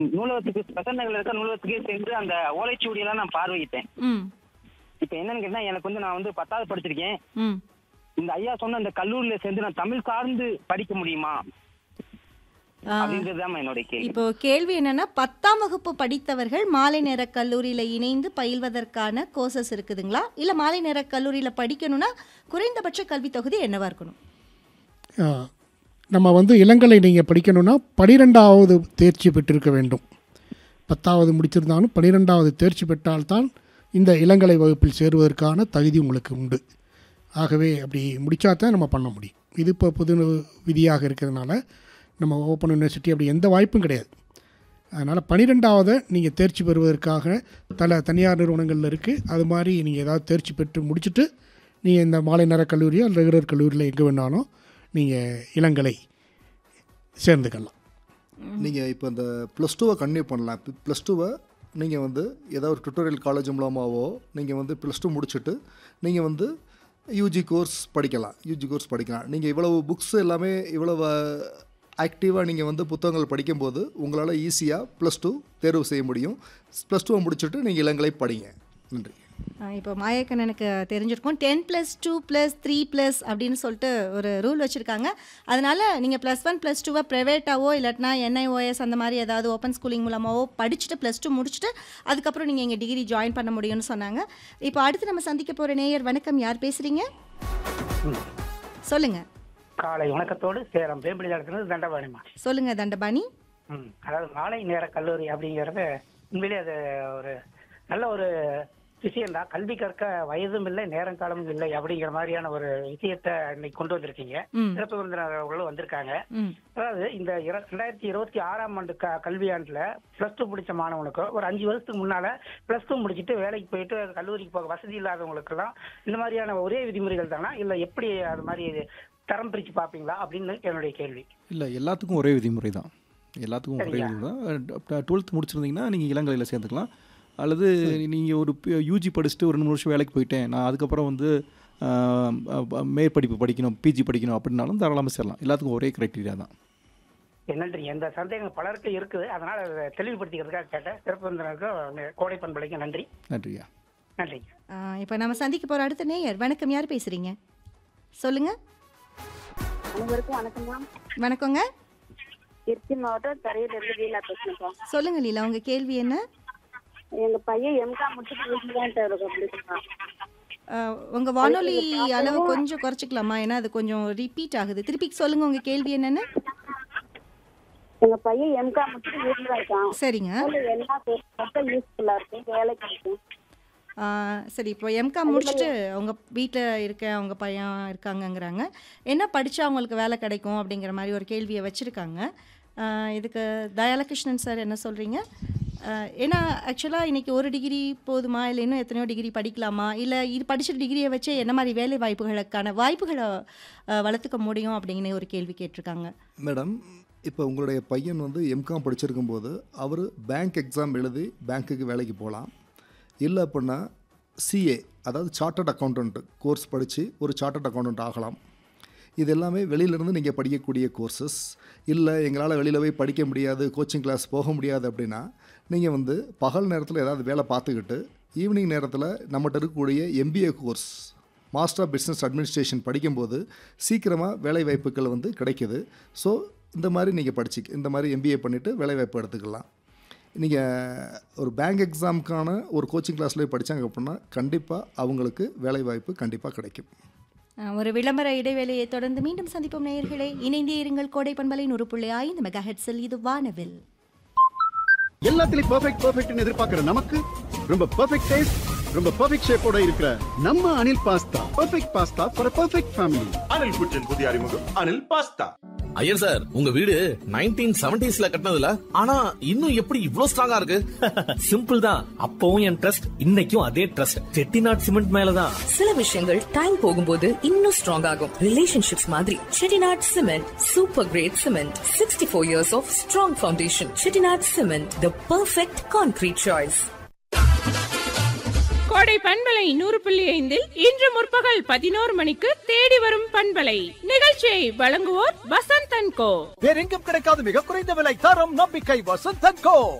நூலகத்துக்கு பெசன்ட் நகர்ல இருக்க நூலகத்துக்கே சென்று அந்த ஓலைச்சுவடியெல்லாம் நான் பார்வையிட்டேன் ம் இப்ப என்னன்னு கேட்டா எனக்கு வந்து நான் வந்து பத்தாவது படிச்சிருக்கேன் ம் இந்த ஐயா சொன்ன அந்த கல்லூரியில சேர்ந்து நான் தமிழ் சார்ந்து படிக்க முடியுமா ஆ, அப்படின்றதுதான் என்னுடைய கேள்வி இப்போ கேள்வி என்னன்னா பத்தாம் வகுப்பு படித்தவர்கள் மாலை நேர கல்லூரியில இணைந்து பயில்வதற்கான கோர்சஸ் இருக்குதுங்களா இல்ல மாலை நேர கல்லூரியில படிக்கணும்னா குறைந்தபட்ச கல்வி தொகுதி என்னவா இருக்கணும் ஆ, நம்ம வந்து இளங்கலை நீங்கள் படிக்கணும்னா பனிரெண்டாவது தேர்ச்சி பெற்றிருக்க வேண்டும் பத்தாவது முடிச்சிருந்தாலும் பனிரெண்டாவது தேர்ச்சி பெற்றால்தான் இந்த இளங்கலை வகுப்பில் சேருவதற்கான தகுதி உங்களுக்கு உண்டு ஆகவே அப்படி முடித்தா தான் நம்ம பண்ண முடியும் இது இப்போ புது விதியாக இருக்கிறதுனால நம்ம ஓப்பன் யூனிவர்சிட்டி அப்படி எந்த வாய்ப்பும் கிடையாது அதனால் பன்னிரெண்டாவதை நீங்கள் தேர்ச்சி பெறுவதற்காக தல தனியார் நிறுவனங்களில் இருக்குது அது மாதிரி நீங்கள் ஏதாவது தேர்ச்சி பெற்று முடிச்சுட்டு நீங்கள் இந்த மாலை நேர கல்லூரியோ அல்லது ரெகுலர் கல்லூரியில் எங்கே வேணாலும் நீங்கள் இளங்கலை சேர்ந்துக்கலாம் நீங்கள் இப்போ இந்த ப்ளஸ் டூவை கன்டினியூ பண்ணலாம் ப்ளஸ் டூவை நீங்கள் வந்து ஏதாவது ஒரு டுட்டோரியல் காலேஜ் மூலமாகவோ நீங்கள் வந்து ப்ளஸ் டூ முடிச்சுட்டு நீங்கள் வந்து யூஜி கோர்ஸ் படிக்கலாம் யூஜி கோர்ஸ் படிக்கலாம் நீங்கள் இவ்வளவு புக்ஸ் எல்லாமே இவ்வளவு ஆக்டிவாக நீங்கள் வந்து புத்தகங்கள் படிக்கும்போது உங்களால் ஈஸியாக ப்ளஸ் டூ தேர்வு செய்ய முடியும் ப்ளஸ் டூவை முடிச்சுட்டு நீங்கள் இளங்கலை படிங்க நன்றி ஆ, இப்போ மாயக்கண்ணனுக்கு தெரிஞ்சிருக்கும் ten plus two plus three plus அப்படின்னு சொல்லிட்டு ஒரு ரூல் வச்சுருக்காங்க அதனால நீங்கள் ப்ளஸ் ஒன் ப்ளஸ் டூவை ப்ரைவேட்டாவோ இல்லாட்டினா என்ஐஓஎஸ் அந்த மாதிரி ஏதாவது ஓப்பன் ஸ்கூலிங் மூலமாவோ படிச்சுட்டு ப்ளஸ் டூ முடிச்சுட்டு அதுக்கப்புறம் நீங்கள் இங்கே டிகிரி ஜாயின் பண்ண முடியும்னு சொன்னாங்க இப்போ அடுத்து நம்ம சந்திக்க போகிற நேயர் வணக்கம் யார் பேசுகிறீங்க சொல்லுங்கள் காலை வணக்கத்தோடு சேலம் வேம்படி நடத்துனது தண்டபாணிமா சொல்லுங்கள் தண்டபாணி ம் அதாவது மாலை நேர கல்லூரி அப்படிங்கிறது உண்மையிலே அது ஒரு நல்ல ஒரு விஷயம்தான் கல்வி கற்க வயதும் இல்லை நேரம் காலமும் இல்லை அப்படிங்கிற மாதிரியான ஒரு விஷயத்தை இன்னைக்கு கொண்டு வந்திருக்கீங்க ம் சிறப்பு விருந்தினர்களும் வந்திருக்காங்க ம் அதாவது இந்த இர- ரெண்டாயிரத்தி இருபத்தி ஆறாம் ஆண்டு க கல்வியாண்டுல பிளஸ் டூ முடிச்ச மாணவனுக்கு ஒரு அஞ்சு வருஷத்துக்கு முன்னால பிளஸ் டூ முடிச்சுட்டு வேலைக்கு போயிட்டு கல்லூரிக்கு போக வசதி இல்லாதவங்களுக்கெல்லாம் இந்த மாதிரியான ஒரே விதிமுறைகள் தானா இல்ல எப்படி அது மாதிரி தரம் பிரிச்சு பாப்பீங்களா அப்படின்னு என்னுடைய கேள்வி இல்லை எல்லாத்துக்கும் ஒரே விதிமுறை தான் எல்லாத்துக்கும் ஒரே சரியா. விதிமுறை தான் டுவெல்த் முடிச்சிருந்தீங்கன்னா நீங்கள் இளங்கலையில் சேர்ந்துக்கலாம் அல்லது நீங்கள் ஒரு யூஜி படிச்சுட்டு ஒரு ரெண்டு மூணு வருஷம் வேலைக்கு போயிட்டேன் நான் அதுக்கப்புறம் வந்து ஆஹ், அஹ், மேற்படிப்பு படிக்கணும் பிஜி படிக்கணும் அப்படின்னாலும் தாராளமாக சேரலாம் எல்லாத்துக்கும் ஒரே க்ரைட்டீரியா தான் நன்றி எந்த சந்தேகம் பலருக்கு இருக்குது அதனால அதை தெளிவுபடுத்திக்கிறதுக்காக கேட்டேன் சிறப்பு விருந்தினருக்கு கோடை பண்பலைக்கு நன்றி நன்றியா நன்றிங்க இப்போ நம்ம சந்திக்க போகிற அடுத்த நேயர் வணக்கம் யார் பேசுகிறீங்க சொல்லுங்கள் அனைவருக்கும் வணக்கம்மா வணக்கங்க திருச்சி மாவட்டம் தரையில இருந்து லீலா பேசுறேன்ப்பா சொல்லுங்கள் லீலா உங்கள் கேள்வி என்ன எங்க பையன் எம்காம் முடிச்சுட்டு வீட்டுல தான் இருக்கும் அப்படின்னா அஹ், உங்க வானொலி அளவு கொஞ்சம் குறைச்சிக்கலாமா ஏன்னா அது கொஞ்சம் ரிப்பீட் ஆகுது திருப்பி சொல்லுங்க உங்க கேள்வி என்னன்னு எங்க பையன் எம்காம் முடிச்சுட்டு வீட்டுல தான் இருக்கான் சரிங்க அதுல எல்லா பேருக்கும் யூஸ்ஃபுல்லா இருக்கும் வேலைக்கு இருக்கும் அஹ், சரி இப்போ எம்காம் முடிச்சுட்டு அவங்க வீட்டில் இருக்க அவங்க பையன் இருக்காங்கங்கிறாங்க என்ன படித்தா அவங்களுக்கு வேலை கிடைக்கும் அப்படிங்கிற மாதிரி ஒரு கேள்வியை வச்சுருக்காங்க இதுக்கு தயாலகிருஷ்ணன் சார் என்ன சொல்கிறீங்க ஏன்னா ஆக்சுவலாக இன்றைக்கி ஒரு டிகிரி போதுமா இல்லை இன்னும் எத்தனையோ டிகிரி படிக்கலாமா இல்லை இது படித்த டிகிரியை வச்சு என்ன மாதிரி வேலை வாய்ப்புகளுக்கான வாய்ப்புகளை அஹ், வளர்த்துக்க முடியும் அப்படின்னு ஒரு கேள்வி கேட்டிருக்காங்க மேடம் இப்போ உங்களுடைய பையன் வந்து எம்காம் படிச்சிருக்கும்போது அவர் பேங்க் எக்ஸாம் எழுதி பேங்க்குக்கு வேலைக்கு போகலாம் இல்லை அப்படின்னா சிஏ அதாவது சார்ட்டர்ட் அக்கௌண்டன்ட் கோர்ஸ் படித்து ஒரு சார்ட்டர்ட் அக்கௌண்டன்ட் ஆகலாம் இது எல்லாமே வெளியிலேருந்து நீங்கள் படிக்கக்கூடிய கோர்சஸ் இல்லை எங்களால் வெளியில் போய் படிக்க முடியாது கோச்சிங் கிளாஸ் போக முடியாது அப்படின்னா நீங்கள் வந்து பகல் நேரத்தில் ஏதாவது வேலை பார்த்துக்கிட்டு ஈவினிங் நேரத்தில் நம்மகிட்ட இருக்கக்கூடிய MBA course master of business administration படிக்கும்போது சீக்கிரமாக வேலை வாய்ப்புகள் வந்து கிடைக்குது ஸோ இந்த மாதிரி நீங்கள் படிச்சு இந்த மாதிரி எம்பிஏ பண்ணிவிட்டு வேலை வாய்ப்பு எடுத்துக்கலாம் நீங்கள் ஒரு பேங்க் எக்ஸாமுக்கான ஒரு கோச்சிங் கிளாஸில் படித்தாங்க அப்படின்னா கண்டிப்பாக அவங்களுக்கு வேலை வாய்ப்பு கண்டிப்பாக கிடைக்கும் அஹ், ஒரு விளம்பர இடைவேளையை தொடர்ந்து மீண்டும் சந்திப்போம் நேயர்களே இணைந்தே இருங்கள் கோடை பண்பலை நூறு புள்ளி ஐந்து மெகா ஹெட்ஸில் இது வானவில் எல்லாத்துலயும் பெர்ஃபெக்ட் பெர்ஃபெக்ட்னு எதிர்பார்க்கிற நமக்கு ரொம்ப பெர்ஃபெக்ட் டேஸ்ட் ரொம்ப பெர்ஃபெக்ட் ஷேப்போட இருக்கிற நம்ம Anil pasta perfect pasta for perfect family Anil குற்றின் புதிய அறிமுகம் அனில் பாஸ்தா ஐயர் சார் உங்க வீடு நைன்டீன் செவன்டிஸ்ல கட்டினதுல ஆனா இன்னும் எப்படி இவ்ளோ ஸ்ட்ராங்கா இருக்கு சிம்பிள் தான் அப்பவும் என் ட்ரஸ்ட் இன்னைக்கும் அதே ட்ரஸ்ட் செட்டிநாட் சிமெண்ட் மேலதான் சில விஷயங்கள் டைம் போகும்போது இன்னும் ஸ்ட்ராங் ஆகும் ரிலேஷன்ஷிப்ஸ் மாதிரி Chettinad cement super great cement sixty four years of strong foundation Chettinad cement the perfect concrete choice கோடை பண்பலை நூறு புள்ளி ஐந்தில் இன்று முற்பகல் பதினோரு மணிக்கு தேடி வரும் பண்பலை நிகழ்ச்சியை வழங்குவோர் வசந்த் அண்ட் கோ வேறெங்கும் கிடைக்காத மிக குறைந்த விலை தரம் நம்பிக்கை வசந்தன் கோ